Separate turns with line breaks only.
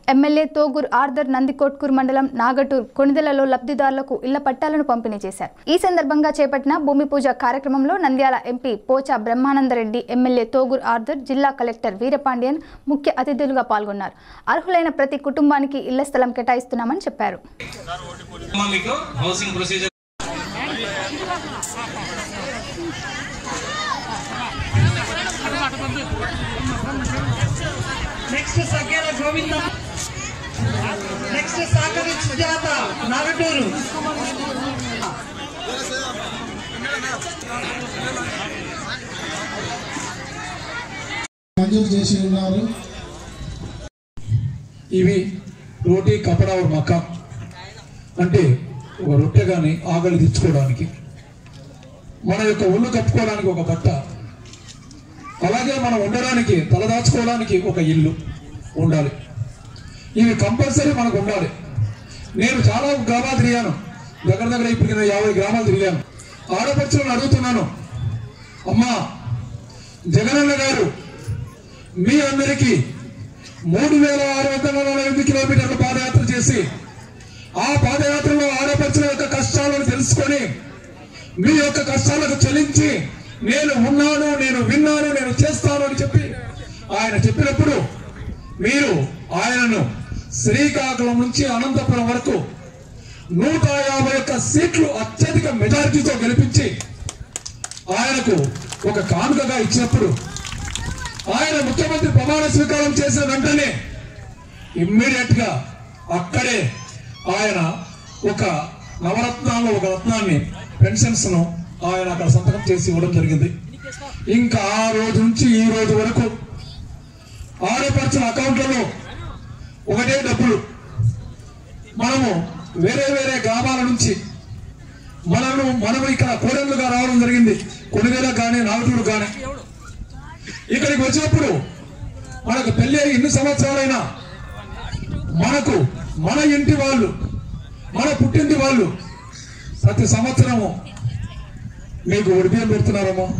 MLA Thogur Arthur Nandikotkur మండలం నాగటూర్ కొణిదెలలో లబ్ధిదారులకు ఇళ్ల పట్టాలను పంపిణీ చేశారు ఈ సందర్భంగా చేపట్టిన భూమి పూజ కార్యక్రమంలో నంద్యాల ఎంపీ పోచా బ్రహ్మానందరెడ్డి ఎమ్మెల్యే తోగూర్ ఆర్దర్ జిల్లా కలెక్టర్ వీరపాండ్యన్ ముఖ్య అతిథులుగా పాల్గొన్నారు అర్హులైన ప్రతి కుటుంబానికి ఇళ్ల స్థలం కేటాయిస్తున్నామని చెప్పారు
అమ్మా మీకు housing procedure
next Sagyala Govinda next Sakari Sujatha Nagaturu
మంజూరు చేసి ఉన్నారు
ఇవి రోటీ కపడా और మకా అంటే ఒక రొట్టె కానీ ఆకలి తెచ్చుకోవడానికి మన యొక్క ఒళ్ళు కప్పుకోవడానికి ఒక బట్ట అలాగే మనం ఉండడానికి తలదాచుకోవడానికి ఒక ఇల్లు ఉండాలి ఇవి కంపల్సరీ మనకు ఉండాలి నేను చాలా గ్రామాలు తిరిగాను దగ్గర దగ్గర ఇప్పుడు నేను యాభై గ్రామాలు తిరిగాను ఆడపడుచులను అడుగుతున్నాను అమ్మా జగనన్న గారు మీ అందరికీ మూడు వేల ఆరు వందల నలభై ఎనిమిది కిలోమీటర్ల పాదయాత్ర చేసి ఆ పాదయాత్రలో ఆడపడుచుల యొక్క కష్టాలను తెలుసుకొని మీ యొక్క కష్టాలకు చెల్లించి నేను ఉన్నాను నేను విన్నాను నేను చేస్తాను అని చెప్పి ఆయన చెప్పినప్పుడు మీరు ఆయనను శ్రీకాకుళం నుంచి అనంతపురం వరకు నూట యాభై ఒక్క సీట్లు అత్యధిక మెజారిటీతో గెలిపించి ఆయనకు ఒక కానుకగా ఇచ్చినప్పుడు ఆయన ముఖ్యమంత్రి ప్రమాణ స్వీకారం చేసిన వెంటనే ఇమ్మీడియట్ గా అక్కడే ఆయన ఒక నవరత్నాల్లో ఒక రత్నాన్ని పెన్షన్స్ ను ఆయన అక్కడ సంతకం చేసి ఇవ్వడం జరిగింది ఇంకా ఆ రోజు నుంచి ఈ రోజు వరకు ఆడపడుచుల అకౌంట్లలో ఒకటే డబ్బులు మనము వేరే వేరే గ్రామాల నుంచి మనము మనము ఇక్కడ కోడళ్ళుగా రావడం జరిగింది కొనుగోలు కానీ నాగటూరు కానీ ఇక్కడికి వచ్చినప్పుడు మనకు పెళ్లి అయ్యి ఎన్ని సంవత్సరాలైనా మనకు మన ఇంటి వాళ్ళు మన పుట్టింటి వాళ్ళు ప్రతి సంవత్సరము మీకు ఒడిబియ్యం పెడుతున్నారమ్మా